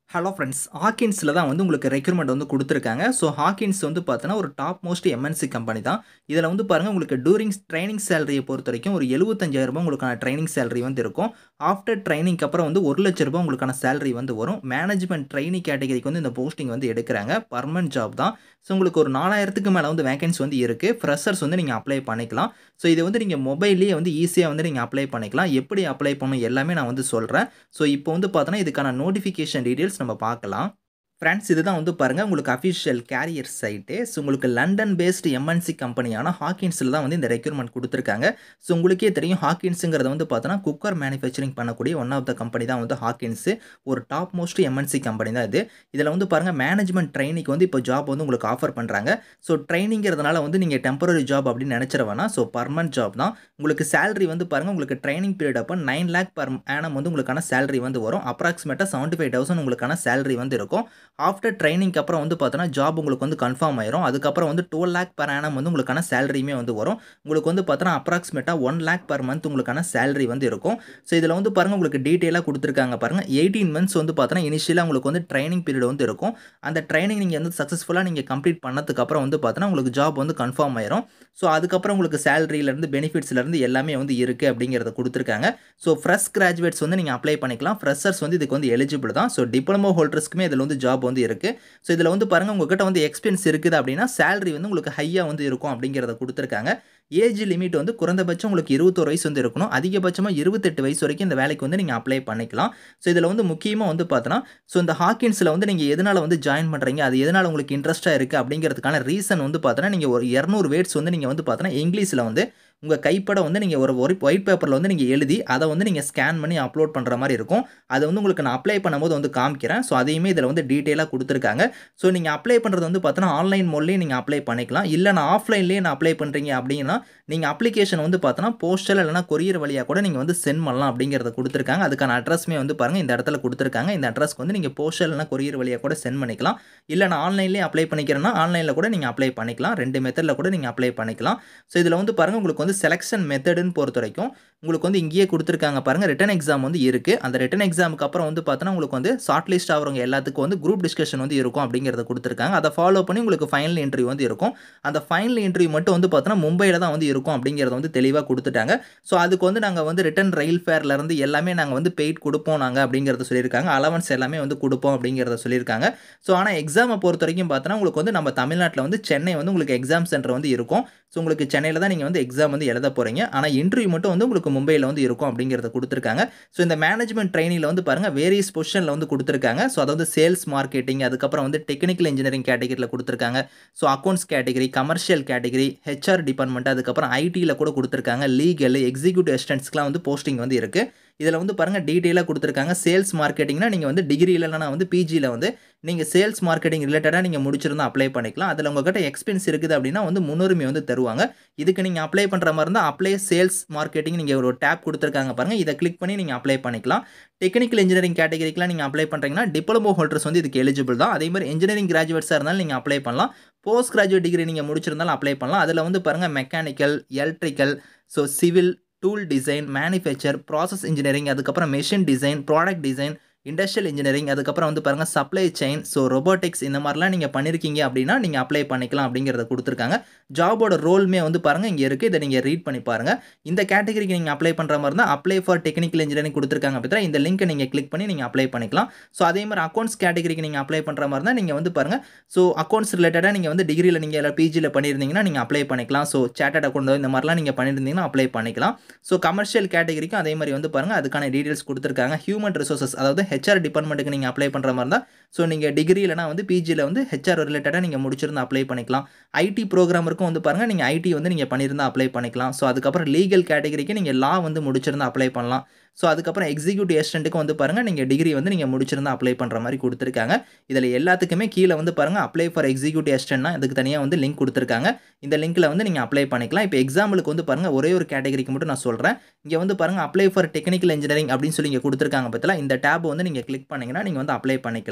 hello friends ஹாக்கின்ஸில் தான் வந்து உங்களுக்கு ரெக்ரூட்மெண்ட் வந்து கொடுத்துருக்காங்க ஸோ ஹாக்கின்ஸ் வந்து பார்த்தோன்னா ஒரு டாப் மோஸ்ட் எம்என்சி கம்பெனி தான் இதில் வந்து பாருங்கள் உங்களுக்கு டூரிங் ட்ரைனிங் சேலரியை பொறுத்த வரைக்கும் ஒரு எழுபத்தஞ்சாயிரம் ரூபாய் உங்களுக்கான ட்ரைனிங் சேலரி வந்து இருக்கும் ஆஃப்டர் ட்ரைனிங்க்கு அப்புறம் வந்து ஒரு லட்ச ரூபாய் உங்களுக்கான சேலரி வந்து வரும் மேனேஜ்மெண்ட் ட்ரைனிங் கேட்டகரிக்கு வந்து இந்த போஸ்டிங் வந்து எடுக்கிறாங்க பர்மனன்ட் ஜாப் தான் ஸோ உங்களுக்கு ஒரு நாலாயிரத்துக்கு மேலே வந்து வேகன்சி வந்து இருக்குது ஃப்ரெஷர்ஸ் வந்து நீங்கள் அப்ளை பண்ணிக்கலாம் ஸோ இது வந்து நீங்கள் மொபைல்லேயே வந்து ஈஸியாக வந்து நீங்கள் அப்ளை பண்ணிக்கலாம் எப்படி அப்ளை பண்ணணும் எல்லாமே நான் வந்து சொல்கிறேன் ஸோ இப்போ வந்து பார்த்தோன்னா இதுக்கான நோட்டிஃபிகேஷன் டீட்டெயில்ஸ் நம்ம பார்க்கலாம் ஃப்ரெண்ட்ஸ் இதுதான் வந்து பாருங்கள் உங்களுக்கு அஃபிஷியல் கேரியர் சைட்டு ஸோ உங்களுக்கு லண்டன் பேஸ்டு எம்என்சி கம்பெனியான ஹாக்கின்ஸில் தான் வந்து இந்த ரெக்யூர்மெண்ட் கொடுத்துருக்காங்க ஸோ உங்களுக்கே தெரியும் ஹாக்கின்ஸுங்கிறத வந்து பார்த்தோன்னா குக்கர் மேனுஃபேக்சரிங் பண்ணக்கூடிய ஒன் ஆஃப் த கம்பெனி தான் வந்து ஹாக்கின்ஸு ஒரு டாப் மோஸ்ட் எம்என்சி கம்பெனி தான் இது இதில் வந்து பாருங்கள் மேனேஜ்மெண்ட் ட்ரைனிங்க்கு வந்து இப்போ ஜாப் வந்து உங்களுக்கு ஆஃபர் பண்ணுறாங்க ஸோ ட்ரைனிங்கிறதுனால வந்து நீங்கள் டெம்பரரி ஜாப் அப்படின்னு நினச்சிட வேணாம் ஸோ பர்மனன்ட் ஜாப் தான் உங்களுக்கு சேலரி வந்து பாருங்கள் உங்களுக்கு ட்ரைனிங் பீரியட் அப்போ நைன் லேக் பர் ஆனம் வந்து உங்களுக்கான சேலரி வந்து வரும் அப்ராக்சிமேட்டாக செவன்ட்டி ஃபைவ் தௌசண்ட் உங்களுக்கான சேலரி வந்து இருக்கும் ஆஃப்டர் ட்ரைனிங்க்கு அப்புறம் வந்து பார்த்தோன்னா ஜாப் உங்களுக்கு வந்து கன்ஃபார்ம் ஆயிரும் அதுக்கப்புறம் வந்து டுவெல் லேக் பர் ஆனம் வந்து உங்களுக்கான சேலரியுமே வந்து வரும் உங்களுக்கு வந்து பார்த்தோன்னா அப்ராக்சிமேட்டாக ஒன் லேக் பர் மந்த் உங்களுக்கான சேலரி வந்து இருக்கும் ஸோ இதில் வந்து பாருங்கள் உங்களுக்கு டீட்டெயிலாக கொடுத்துருக்காங்க பாருங்கள் எயிட்டீன் மந்த்ஸ் வந்து பார்த்தோன்னா இனிஷியலாக உங்களுக்கு வந்து ட்ரைனிங் பீரியட் வந்து இருக்கும் அந்த ட்ரைனிங் நீங்கள் வந்து சக்ஸஸ்ஃபுல்லாக நீங்கள் கம்ப்ளீட் பண்ணதுக்கப்புறம் வந்து பார்த்தோன்னா உங்களுக்கு ஜாப் வந்து கன்ஃபார்ம் ஆயிரும் ஸோ அதுக்கப்புறம் உங்களுக்கு சேலரியிலேருந்து பெனிஃபிட்ஸ்லேருந்து எல்லாமே வந்து இருக்குது அப்படிங்கிறத கொடுத்துருக்காங்க ஸோ ஃப்ரெஷ் கிராஜுவேட்ஸ் வந்து நீங்கள் அப்ளை பண்ணிக்கலாம் ஃப்ரெஷர்ஸ் வந்து இதுக்கு வந்து எலிஜிபிள் தான் ஸோ டிப்ளமோ ஹோல்டர்ஸ்க்குமே இதில் வந்து ஜாப் வந்து இருக்குது ஸோ இதில் வந்து பாருங்கள் உங்ககிட்ட வந்து எக்ஸ்பீரியன்ஸ் இருக்குது அப்படின்னா சேலரி வந்து உங்களுக்கு ஹையாக வந்து இருக்கும் அப்படிங்கிறத கொடுத்துருக்காங்க ஏஜ் லிமிட் வந்து குறைந்தபட்சம் உங்களுக்கு இருபத்தோரு வயசு வந்து இருக்கணும் அதிகபட்சமாக இருபத்தெட்டு வயசு வரைக்கும் இந்த வேலைக்கு வந்து நீங்கள் அப்ளை பண்ணிக்கலாம் ஸோ இதில் வந்து முக்கியமாக வந்து பார்த்தோன்னா ஸோ இந்த ஹாக்கின்ஸில் வந்து நீங்கள் எதனால் வந்து ஜாயின் பண்ணுறீங்க அது எதனால் உங்களுக்கு இன்ட்ரெஸ்ட்டாக இருக்குது அப்படிங்கிறதுக்கான ரீசன் வந்து பார்த்தோன்னா நீங்கள் ஒரு இரநூறு வேர்ட்ஸ் வந்து நீங்கள் வந்து பார்த்தோன்னா இங்கிலீஷில் வந்து உங்கள் கைப்பட வந்து நீங்கள் ஒரு ஒரு ஒயிட் பேப்பரில் வந்து நீங்கள் எழுதி அதை வந்து நீங்கள் ஸ்கேன் பண்ணி அப்லோட் பண்ணுற மாதிரி இருக்கும் அதை வந்து உங்களுக்கு நான் அப்ளை பண்ணும்போது வந்து காமிக்கிறேன் ஸோ அதையுமே இதில் வந்து டீட்டெயிலாக கொடுத்துருக்காங்க ஸோ நீங்கள் அப்ளை பண்ணுறது வந்து பார்த்தோன்னா ஆன்லைன் மோட்லேயே நீங்கள் அப்ளை பண்ணிக்கலாம் இல்லை நான் ஆஃப்லைன்லேயே நான் அப்ளை பண்ணுறீங்க அப்படின்னா நீங்கள் அப்ளிகேஷன் வந்து பார்த்தோன்னா போஸ்டல் இல்லைனா கொரியர் வழியாக கூட நீங்கள் வந்து சென்ட் பண்ணலாம் அப்படிங்கிறத கொடுத்துருக்காங்க அதுக்கான அட்ரஸ்மே வந்து பாருங்கள் இந்த இடத்துல கொடுத்துருக்காங்க இந்த அட்ரஸ்க்கு வந்து நீங்கள் போஸ்டல் இல்லைனா கொரியர் வழியாக கூட சென்ட் பண்ணிக்கலாம் இல்லை நான் ஆன்லைன்லேயே அப்ளை பண்ணிக்கிறேன்னா ஆன்லைனில் கூட நீங்கள் அப்ளை பண்ணிக்கலாம் ரெண்டு மெத்தடில் கூட நீங்கள் அப்ளை பண்ணிக்கலாம் ஸோ இதில் வந்து பாருங்கள் உங்களுக்கு வந்து செலெக்ஷன் மெத்தடுன்னு பொறுத்த வரைக்கும் உங்களுக்கு வந்து இங்கேயே கொடுத்துருக்காங்க பாருங்கள் ரிட்டன் எக்ஸாம் வந்து இருக்குது அந்த ரிட்டன் எக்ஸாமுக்கு அப்புறம் வந்து பார்த்தோன்னா உங்களுக்கு வந்து ஷார்ட் லிஸ்ட் ஆகிறவங்க எல்லாத்துக்கும் வந்து குரூப் டிஸ்கஷன் வந்து இருக்கும் அப்படிங்கிறத கொடுத்துருக்காங்க அதை ஃபாலோ பண்ணி உங்களுக்கு ஃபைனல் இன்டர்வியூ வந்து இருக்கும் அந்த ஃபைனல் இன்டர்வியூ மட்டும் வந்து பார்த்தோன்னா மும்பையில் தான் வந்து இருக்கும் அப்படிங்கிறத வந்து தெளிவாக கொடுத்துட்டாங்க ஸோ அதுக்கு வந்து நாங்கள் வந்து ரிட்டன் ரயில் ஃபேர்லேருந்து எல்லாமே நாங்கள் வந்து பெய்ட் கொடுப்போம் நாங்கள் அப்படிங்கிறத சொல்லியிருக்காங்க அலவன்ஸ் எல்லாமே வந்து கொடுப்போம் அப்படிங்கிறத சொல்லியிருக்காங்க ஸோ ஆனால் எக்ஸாமை பொறுத்த வரைக்கும் பார்த்தோன்னா உங்களுக்கு வந்து நம்ம தமிழ்நாட்டில் வந்து சென்னை வந்து உங்களுக்கு எக்ஸாம் சென்டர் வந்து இருக்கும் ஸோ உங்களுக்கு சென்னையில் தான் நீங்கள் வந்து எக்ஸாம் வந்து எழுத போகிறீங்க ஆனால் இன்டர்வியூ மட்டும் வந்து உங்களுக்கு மும்பையில் வந்து இருக்கும் அப்படிங்கிறத கொடுத்துருக்காங்க ஸோ இந்த மேனேஜ்மெண்ட் ட்ரைனிங்கில் வந்து பாருங்கள் வேரியஸ் பொசிஷனில் வந்து கொடுத்துருக்காங்க ஸோ அதாவது சேல்ஸ் மார்க்கெட்டிங் அதுக்கப்புறம் வந்து டெக்னிக்கல் இன்ஜினியரிங் கேட்டகரியில் கொடுத்துருக்காங்க so accounts category commercial category HR department அதுக்கப்புறம் ஐடியில் கூட கொடுத்துருக்காங்க லீகல் எக்ஸிக்யூட்டிவ் அசிஸ்டன்ஸ்க்குலாம் வந்து போஸ்டிங் வந்து இருக்குது இதில் வந்து பாருங்கள் டீட்டெயிலாக கொடுத்துருக்காங்க சேல்ஸ் மார்க்கெட்டிங்னா நீங்கள் வந்து டிகிரி இல்லைனா வந்து பிஜியில் வந்து நீங்கள் சேல்ஸ் மார்க்கெட்டிங் ரிலேட்டடாக நீங்கள் முடிச்சிருந்தா அப்ளை பண்ணிக்கலாம் அதில் உங்கள்கிட்ட எக்ஸ்பீரியன்ஸ் இருக்குது அப்படின்னா வந்து முன்னுரிமை வந்து தருவாங்க இதுக்கு நீங்கள் அப்ளை பண்ணுற மாதிரி இருந்தால் அப்ளை சேல்ஸ் மார்க்கெட்டிங் நீங்கள் ஒரு டேப் கொடுத்துருக்காங்க பாருங்கள் இதை கிளிக் பண்ணி நீங்கள் அப்ளை பண்ணிக்கலாம் டெக்னிக்கல் இன்ஜினியரிங் கேட்டகரிக்கெலாம் நீங்கள் அப்ளை பண்ணுறீங்கன்னா டிப்ளமோ ஹோல்டர்ஸ் வந்து இதுக்கு எலிஜிபிள் தான் அதே மாதிரி இன்ஜினியரிங் கிராஜுவேட்ஸாக இருந்தாலும் நீங்கள் அப்ளை பண்ணலாம் போஸ்ட் கிராஜுவேட் டிகிரி நீங்கள் முடிச்சிருந்தாலும் அப்ளை பண்ணலாம் அதில் வந்து பாருங்கள் mechanical electrical so civil tool design manufacture process engineering அதுக்கப்புறம் machine design product design industrial engineering அதுக்கப்புறம் வந்து பாருங்கள் சப்ளை செயின் ஸோ ரொபோட்டிக்ஸ் இந்த மாதிரிலாம் நீங்கள் பண்ணியிருக்கீங்க அப்படின்னா நீங்கள் அப்ளை பண்ணிக்கலாம் அப்படிங்கிறத கொடுத்துருக்காங்க ஜாபோட ரோல்மே வந்து பாருங்கள் இங்கே இருக்குது இதை நீங்கள் ரீட் பண்ணி பாருங்கள் இந்த கேட்டகரிக்கு நீங்கள் அப்ளை பண்ணுற மாதிரி இருந்தால் அப்ளை ஃபார் டெக்னிக்கல் இன்ஜினியரிங் கொடுத்துருக்காங்க பார்த்தா இந்த லிங்க்கை நீங்கள் கிளிக் பண்ணி நீங்கள் அப்ளை பண்ணிக்கலாம் ஸோ அதே மாதிரி அக்கௌண்ட்ஸ் கேட்டகரிக்கு நீங்கள் அப்ளை பண்ணுற மாதிரி இருந்தால் நீங்கள் வந்து பாருங்கள் ஸோ அக்கௌண்ட்ஸ் ரிலேட்டடாக நீங்கள் வந்து டிகிரியில் நீங்கள் எல்லாம் பிஜியில் பண்ணியிருந்தீங்கன்னா நீங்கள் அப்ளை பண்ணிக்கலாம் ஸோ சேட்டட் அக்கௌண்ட் இந்த மாதிரிலாம் நீங்கள் பண்ணியிருந்தீங்கன்னா அப்ளை பண்ணிக்கலாம் ஸோ கமர்ஷியல் கேட்டகரிக்கும் அதே மாதிரி வந்து பாருங்கள் அதுக்கான டீட்டெயில்ஸ் கொடுத்துருக்காங்க ஹியூமன் ரிசோர்ஸஸ் அதாவது ஹெச்ஆர் டிபார்ட்மெண்ட்டுக்கு நீங்கள் அப்ளை பண்ணுற மாதிரி இருந்தால் ஸோ நீங்கள் டிகிரி இல்லைனா வந்து பிஜியில் வந்து ஹெச்ஆர் ரிலேட்டடாக நீங்கள் முடிச்சிருந்தா அப்ளை பண்ணிக்கலாம் ஐடி ப்ரோக்ராமருக்கும் வந்து பாருங்கள் நீங்கள் ஐடி வந்து நீங்கள் பண்ணியிருந்தா அப்ளை பண்ணிக்கலாம் ஸோ அதுக்கப்புறம் லீகல் கேட்டகரிக்கு நீங்கள் லா வந்து முடிச்சிருந்தா அப்ளை பண்ணலாம் ஸோ அதுக்கப்புறம் எக்ஸிக்யூட்டிவ் அசிஸ்டண்ட்டுக்கும் வந்து பாருங்கள் நீங்கள் டிகிரி வந்து நீங்கள் முடிச்சிருந்தா அப்ளை பண்ணுற மாதிரி கொடுத்துருக்காங்க இதில் எல்லாத்துக்குமே கீழே வந்து பாருங்கள் அப்ளை ஃபார் எக்ஸிக்யூட்டிவ் அசிஸ்டன்ட்னா இதுக்கு தனியாக வந்து லிங்க் கொடுத்துருக்காங்க இந்த லிங்க்கில் வந்து நீங்கள் அப்ளை பண்ணிக்கலாம் இப்போ எக்ஸாம்பிளுக்கு வந்து பாருங்கள் ஒரே ஒரு கேட்டகரிக்கு மட்டும் நான் சொல்கிறேன் இங்கே வந்து பாருங்கள் அப்ளை ஃபார் டெக்னிக்கல் இன்ஜினியரிங் அப்படின்னு சொல்லி இங்கே கொடுத்துருக்காங்க பற்றில இந்த டேப் வந்து நீங்கள் கிளிக் பண்ணிங்கன்னா நீங்கள் வந்து அப்ளை பண்ணிக்கலாம்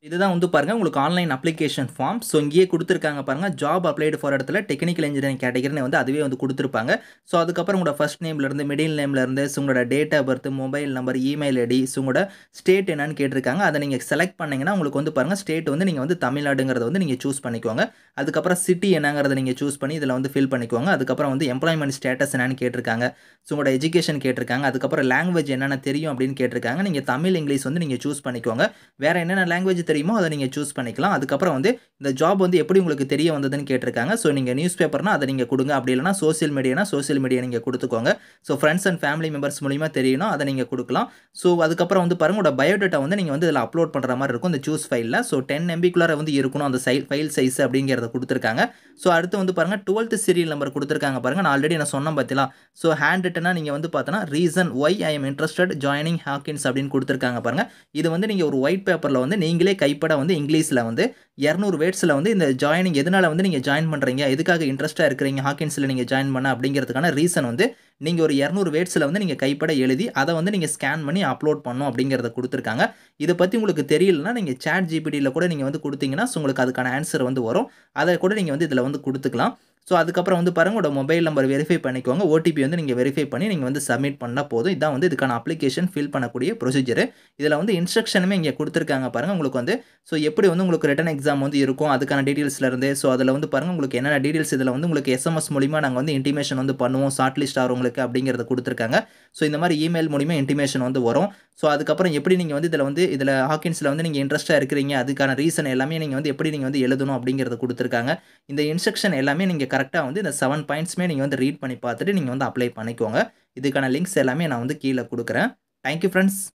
இதுதான் வந்து பாருங்கள் உங்களுக்கு ஆன்லைன் அப்ளிகேஷன் ஃபார்ம் ஸோ இங்கேயே கொடுத்துருக்காங்க பாருங்கள் ஜாப் அப்ளைடு ஃபார் இடத்துல டெக்னிக்கல் இன்ஜினியரிங் கேட்டகரின்னு வந்து அதுவே வந்து கொடுத்துருப்பாங்க ஸோ அதுக்கப்புறம் உங்களோட ஃபஸ்ட் நேம்லேருந்து மிடில் நேம்லேருந்து ஸோ உங்களோட date of birth mobile number email ID so உங்களோட ஸ்டேட் என்னன்னு கேட்டிருக்காங்க அதை நீங்கள் செலக்ட் பண்ணிங்கன்னா உங்களுக்கு வந்து பாருங்கள் ஸ்டேட் வந்து நீங்கள் வந்து தமிழ்நாடுங்கிறத வந்து நீங்கள் சூஸ் பண்ணிக்கோங்க அதுக்கப்புறம் சிட்டி என்னங்கிறத நீங்கள் சூஸ் பண்ணி இதில் வந்து ஃபில் பண்ணிக்கோங்க அதுக்கப்புறம் வந்து எம்ப்ளாய்மெண்ட் ஸ்டேட்டஸ் என்னன்னு கேட்டிருக்காங்க ஸோ உங்களோட எஜுகேஷன் கேட்டிருக்காங்க அதுக்கப்புறம் லாங்குவேஜ் என்னென்ன தெரியும் அப்படின்னு கேட்டிருக்காங்க நீங்கள் தமிழ் இங்கிலீஷ் வந்து நீங்கள் சூஸ் பண்ணிக்கோங்க வேறு என்னென்ன லாங்குவேஜ் தெரியுமோ அதை நீங்கள் சூஸ் பண்ணிக்கலாம் அதுக்கப்புறம் வந்து இந்த ஜாப் வந்து எப்படி உங்களுக்கு தெரிய வந்ததுன்னு கேட்டிருக்காங்க ஸோ நீங்கள் நியூஸ் பேப்பர்னா அதை நீங்கள் கொடுங்க அப்படி இல்லைனா சோசியல் மீடியானா சோசியல் மீடியா நீங்கள் கொடுத்துக்கோங்க so friends and family members மூலிமா தெரியணும் அதை நீங்கள் கொடுக்கலாம் ஸோ அதுக்கப்புறம் வந்து பாருங்க உங்களோட பயோடேட்டா வந்து நீங்கள் வந்து இதில் அப்லோட் பண்ணுற மாதிரி இருக்கும் இந்த சூஸ் ஃபைலில் ஸோ டென் எம்பிக்குள்ளார வந்து இருக்கணும் அந்த சை ஃபைல் சைஸ் அப்படிங்கிறத கொடுத்துருக்காங்க ஸோ அடுத்து வந்து பாருங்கள் டுவெல்த் சீரியல் நம்பர் கொடுத்துருக்காங்க பாருங்கள் நான் ஆல்ரெடி நான் சொன்னேன் பார்த்தீங்களா ஸோ ஹேண்ட் ரிட்டனாக நீங்கள் வந்து பார்த்தோன்னா reason why I am interested joining Hawkins அப்படின்னு கொடுத்துருக்காங்க பாருங்கள் இது வந்து நீங்கள் ஒரு ஒயிட் பேப்பரில் வந்து நீங்களே கைப்பட வந்து இங்கிலீஷில் வந்து இரநூறு வேர்ட்ஸில் வந்து இந்த ஜாயினிங் எதனால் வந்து நீங்கள் ஜாயின் பண்ணுறீங்க எதுக்காக இன்ட்ரெஸ்ட்டாக இருக்கிறீங்க ஹாக்கின்ஸில் நீங்கள் ஜாயின் பண்ண அப்படிங்கிறதுக்கான ரீசன் வந்து நீங்கள் ஒரு இரநூறு வேர்ட்ஸில் வந்து நீங்கள் கைப்பட எழுதி அதை வந்து நீங்கள் ஸ்கேன் பண்ணி அப்லோட் பண்ணணும் அப்படிங்கிறத கொடுத்துருக்காங்க இதை பற்றி உங்களுக்கு தெரியலனா நீங்கள் சேட் ஜிபிடியில் கூட நீங்கள் வந்து கொடுத்தீங்கன்னா ஸோ உங்களுக்கு அதுக்கான ஆன்சர் வந்து வரும் அதை கூட நீங்கள் வந்து இதில் வந்து கொடுத்துக்கலாம் ஸோ அதுக்கப்புறம் வந்து பாருங்கள் உங்களோட மொபைல் நம்பர் வெரிஃபை பண்ணிக்கோங்க ஓடிபி வந்து நீங்கள் வெரிஃபை பண்ணி நீங்கள் வந்து சப்மிட் பண்ணால் போதும் இதான் வந்து இதுக்கான அப்ளிகேஷன் ஃபில் பண்ணக்கூடிய ப்ரொசீஜர் இதில் வந்து இன்ஸ்ட்ரக்ஷனுமே இங்கே கொடுத்துருக்காங்க பாருங்கள் உங்களுக்கு வந்து ஸோ எப்படி வந்து உங்களுக்கு ரிட்டன் எக்ஸாம் வந்து இருக்கும் அதுக்கான டீட்டெயில்ஸ்லேருந்து ஸோ அதில் வந்து பாருங்கள் உங்களுக்கு என்னென்ன டீட்டெயில்ஸ் இதில் வந்து உங்களுக்கு எஸ்எம்எஸ் மூலிமா நாங்கள் வந்து இன்டிமேஷன் வந்து பண்ணுவோம் ஷார்ட் லிஸ்ட் ஆகிறவங்களுக்கு அப்படிங்கிறத கொடுத்துருக்காங்க ஸோ இந்த மாதிரி இமெயில் மூலிமா இன்டிமேஷன் வந்து வரும் ஸோ அதுக்கப்புறம் எப்படி நீங்கள் வந்து இதில் வந்து இதில் ஹாக்கின்ஸில் வந்து நீங்கள் இன்ட்ரெஸ்ட்டாக இருக்கிறீங்க அதுக்கான ரீசன் எல்லாமே நீங்கள் வந்து எப்படி நீங்கள் வந்து எழுதணும் அப்படிங்கிறத கொடுத்துருக்காங்க இந்த இன்ஸ்ட்ரக்ஷன் எல்லாமே நீங்கள் கரெக்டாக வந்து இந்த செவன் பாயிண்ட்ஸ்மே நீங்கள் வந்து ரீட் பண்ணி பார்த்துட்டு நீங்கள் வந்து அப்ளை பண்ணிக்கோங்க இதுக்கான லிங்க்ஸ் எல்லாமே நான் வந்து கீழே கொடுக்குறேன் தேங்க்யூ ஃப்ரெண்ட்ஸ்